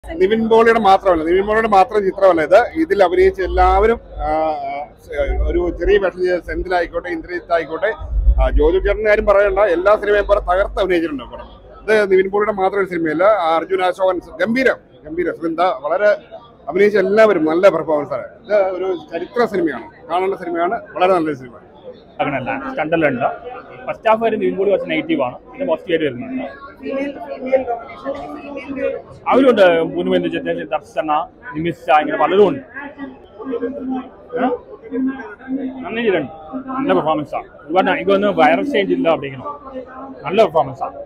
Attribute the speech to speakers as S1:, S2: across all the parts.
S1: നിവിൻ പോളിയുടെ മാത്രമല്ല നിവിൻ പോളിയുടെ മാത്രം ചിത്രമല്ല ഇത് ഇതിൽ അഭിനയിച്ച എല്ലാവരും ആ, ഒരു ചെറിയ വേഷം ചെയ്ത സെന്തിലായിക്കോട്ടെ ഇന്ദ്രജിത്ത് ആയിക്കോട്ടെ ആ, ജോജു ചേട്ടൻ്റെ കാര്യം പറയണ്ട എല്ലാ സിനിമയും പോലെ തകർത്ത് അഭിനയിച്ചിട്ടുണ്ട് പടം ഇത് നിവിൻ പോളിയുടെ മാത്രം ഒരു സിനിമയല്ല അർജുൻ അശോകൻ ഗംഭീരം ഗംഭീരം വൃന്ദ വളരെ അഭിനയിച്ച എല്ലാവരും നല്ല പെർഫോമൻസ് ആണ് ഇത് ഒരു ചരിത്ര സിനിമയാണ് കാണേണ്ട സിനിമയാണ് വളരെ നല്ലൊരു സിനിമ
S2: അങ്ങനല്ല സ്റ്റണ്ടെല്ലാം ഉണ്ട് ഫസ്റ്റ് ഹാഫ് വരെ നിവിൻ പോളി കുറച്ച് നെഗറ്റീവ് ആണ് പിന്നെ പോസിറ്റീവ് ആയിട്ട് വരുന്നുണ്ട് അവരുണ്ട് പൂനുമെന്ന് ചെറിയ ദർശന നിമിഷ ഇങ്ങനെ പലരും ഉണ്ട് ഏ? നന്നായി ചെയ്തിട്ടുണ്ട് നല്ല പെർഫോമൻസ് ആണ് ഒരുപാട് എനിക്ക് ഒന്ന് വൈറസ് ചേഞ്ച് ഇല്ല അഭിനയിക്കണം നല്ല പെർഫോമൻസ് ആണ്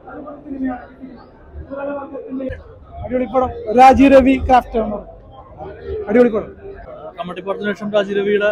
S3: അടിപൊളി പടം രാജീവ് രവി ക്രാഫ്റ്റ് അടിപൊളി പടം
S4: കമ്മട്ടിപ്പടത്തിന് ശേഷം രാജീരവിയുടെ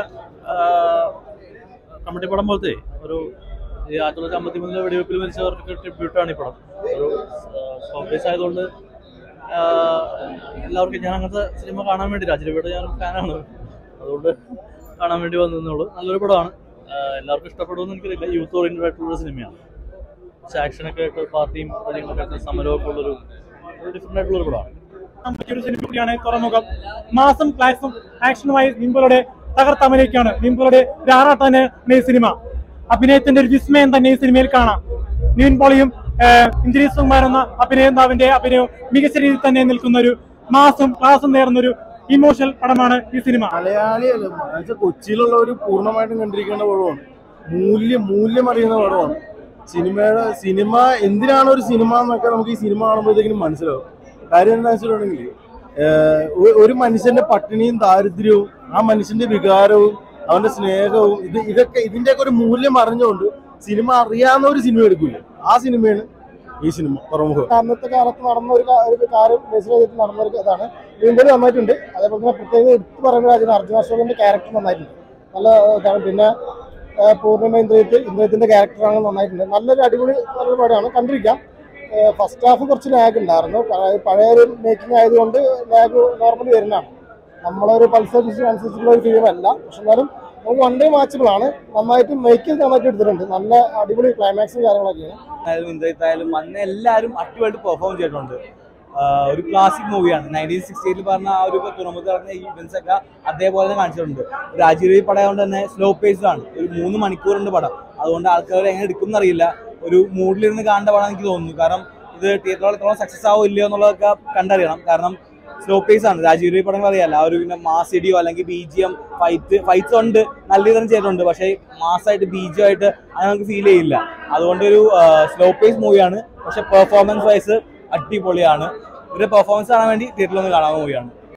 S4: കമ്മട്ടിപ്പടം പോലത്തെ ഒരു ഈ ആയിരത്തി തൊള്ളായിരത്തി അമ്പത്തി മൂന്നിലെ വെടിവെപ്പിൽ മരിച്ചവർക്ക് ട്രിബ്യൂട്ടാണ് ഈ പടം ഒരു സോഫ്റ്റ്വേസ് ആയതുകൊണ്ട് ആ, എല്ലാവർക്കും ഞാൻ അങ്ങനത്തെ സിനിമ കാണാൻ വേണ്ടി രാജീരവിയുടെ ഞാൻ ഫാനാണ് അതുകൊണ്ട് കാണാൻ വേണ്ടി വന്നതെന്നുള്ളൂ നല്ലൊരു പടമാണ് ആ, എല്ലാവർക്കും ഇഷ്ടപ്പെടുമെന്ന് എനിക്കറിയില്ല യൂത്ത് ഓറിയന്റഡ് ആയിട്ടുള്ള സിനിമയാണ് കുറച്ച് ആക്ഷനൊക്കെ ആയിട്ട് പാർട്ടിയും കാര്യങ്ങളൊക്കെ ആയിട്ട് സമരമൊക്കെ ഉള്ളൊരു ഡിഫറെൻ്റ് ആയിട്ടുള്ള ഒരു പടമാണ്
S3: പറ്റിയൊരു സിനിമ കൂടിയാണ് തുറമുഖം മാസം ക്ലാസും ആക്ഷനുമായി നിംബളുടെ തകർത്ത് അഭിനയിക്കുകയാണ് നിംബളുടെ ഒരു ആറാട്ടാണ് ഈ സിനിമ അഭിനയത്തിന്റെ ഒരു വിസ്മയം തന്നെ ഈ സിനിമയിൽ കാണാം നിവിൻ പോളിയും ഇന്ദ്രീസ് കുമാർ എന്ന അഭിനേതാവിന്റെ അഭിനയവും മികച്ച രീതിയിൽ തന്നെ നിൽക്കുന്ന ഒരു മാസും ക്ലാസും നേർന്ന ഒരു ഇമോഷണൽ പടമാണ് ഈ സിനിമ
S5: മലയാളിയല്ല എന്നുവെച്ചാൽ കൊച്ചിയിലുള്ളവർ പൂർണ്ണമായിട്ടും കണ്ടിരിക്കേണ്ട പടമാണ് മൂല്യം മൂല്യം അറിയുന്ന പടമാണ് സിനിമയുടെ സിനിമ എന്തിനാണ് ഒരു സിനിമ എന്നൊക്കെ നമുക്ക് ഈ സിനിമ കാണുമ്പോഴത്തേക്കിനും മനസ്സിലാവും കാര്യം എന്താ വെച്ചിട്ടുണ്ടെങ്കിൽ ഒരു മനുഷ്യന്റെ പട്ടിണിയും ദാരിദ്ര്യവും ആ മനുഷ്യന്റെ വികാരവും അവന്റെ സ്നേഹവും ഇത് ഇതൊക്കെ ഇതിന്റെയൊക്കെ ഒരു മൂല്യം അറിഞ്ഞുകൊണ്ട് സിനിമ അറിയാവുന്ന ഒരു സിനിമ എടുക്കില്ല ആ സിനിമയാണ് ഈ സിനിമ തുറമുഖം
S6: അന്നത്തെ കാലത്ത് നടന്ന ഒരു കാ- ഒരു കാര്യം ബേസ് ചെയ്തിട്ട് നടന്ന ഒരു ഇതാണ് വീണ്ടും നന്നായിട്ടുണ്ട് അതേപോലെ തന്നെ പ്രത്യേകം എടുത്തു പറയുന്ന കാര്യം അർജുന അശോകന്റെ ക്യാരക്ടർ നന്നായിട്ടുണ്ട് നല്ല ഇതാണ് പിന്നെ ആ, പൂർണിമ ഇന്ദ്രജിത്ത് ഇന്ദ്രജിത്തിന്റെ ക്യാരക്ടറാണ് നന്നായിട്ടുണ്ട് നല്ലൊരു അടിപൊളി നല്ലൊരു പടമാണ് കണ്ടിരിക്കാം ഫസ്റ്റ് ഹാഫ് കുറച്ച് ലാഗ് ഉണ്ടായിരുന്നു പഴയ- പഴയ ഒരു മേക്കിംഗ് ആയതുകൊണ്ട് ലാഗ് നോർമലി വരുന്നതാണ് നമ്മളൊരു പൾസർ അനുസരിച്ചുള്ള ഒരു ഫിലിം അല്ല പക്ഷെ എന്നാലും നമുക്ക് വൺ ഡേ മാച്ചബിളാണ് നന്നായിട്ട് മേക്കിംഗ് നന്നായിട്ട് എടുത്തിട്ടുണ്ട് നല്ല അടിപൊളി ക്ലൈമാക്സും കാര്യങ്ങളൊക്കെയാണ്
S4: ആയാലും ഇന്ദ്രജിത്തായാലും അന്ന് എല്ലാവരും അടിപൊളിയായിട്ട് പെർഫോം ചെയ്തിട്ടുണ്ട് ആഹ് ഒരു ക്ലാസിക് മൂവിയാണ് നയൻറ്റീൻ സിക്സ്റ്റി എയ്റ്റിൽ പറഞ്ഞ ആ ഒരു തുറമുഖത്ത് നടന്ന ഈവൻസ് ഒക്കെ അതേപോലെ തന്നെ കാണിച്ചിട്ടുണ്ട് രാജീവ് രവി പടം കൊണ്ട് തന്നെ സ്ലോ പേസ്ഡ് ആണ് ഒരു മൂന്ന് മണിക്കൂറുണ്ട് പടം അതുകൊണ്ട് ആൾക്കാർ എങ്ങനെ എടുക്കും എന്നറിയില്ല ഒരു മൂഡിലിരുന്ന് കാണേണ്ട പടം എനിക്ക് തോന്നുന്നു കാരണം ഇത് തിയേറ്ററിൽ എത്രത്തോളം സക്സസ് ആവോ ഇല്ലയോ എന്നുള്ളതൊക്കെ കണ്ടറിയണം കാരണം സ്ലോ പേസ് ആണ് രാജീവ് രവി പടങ്ങൾ അറിയാലോ ആ ഒരു പിന്നെ മാസ് ഇടിയോ അല്ലെങ്കിൽ B G M fight fights ഉണ്ട് നല്ല രീതിയിൽ ചെയ്തിട്ടുണ്ട് പക്ഷേ മാസമായിട്ട് ബി ജി ആയിട്ട് അങ്ങനെ നമുക്ക് ഫീൽ ചെയ്യില്ല അതുകൊണ്ട് ഒരു സ്ലോ പേസ് മൂവിയാണ് പക്ഷെ പെർഫോമൻസ് വൈസ് അടിപൊളിയാണ് ഇവരുടെ പെർഫോമൻസ് കാണാൻ വേണ്ടി തിയേറ്ററിൽ ഒന്ന് കാണാൻ മൂവിയാണ്